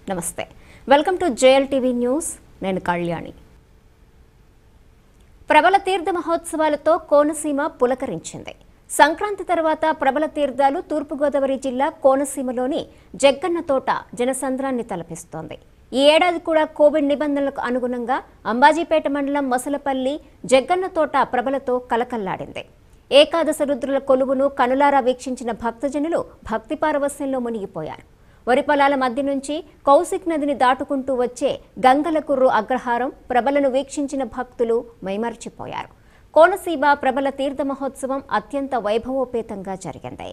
నమస్తే welcome to JL TV news నేను కళ్యాణి ప్రబల తీర్థ మహోత్సవాలతో కోనసీమ పులకరించింది సంక్రాంతి తర్వాత ప్రబల తీర్థాలు తూర్పుగోదావరి జిల్లా కోనసీమలోని జగ్గన్న తోట జనసంద్రాన్ని తలపిస్తోంది ఈ ఏడాది కూడా కోవిడ్ నిబంధనలకు అనుగుణంగా అంబాజీపేట మండలం మొసలపల్లి జగ్గన్న తోట ప్రబలతో కలకల్లాడింది ఏకాదశ రుద్రుల కొలువును కనులారా వీక్షించిన భక్తజనులు భక్తి పారవస్యంలో మునిగిపోయారు వరి పొలాల మధ్య నుంచి కౌశిక్ నదిని దాటుకుంటూ వచ్చే గంగలకుర్రు అగ్రహారం ప్రభలను వీక్షించిన భక్తులు మైమర్చిపోయారు కోనసీమ ప్రబల తీర్థ మహోత్సవం అత్యంత వైభవోపేతంగా జరిగింది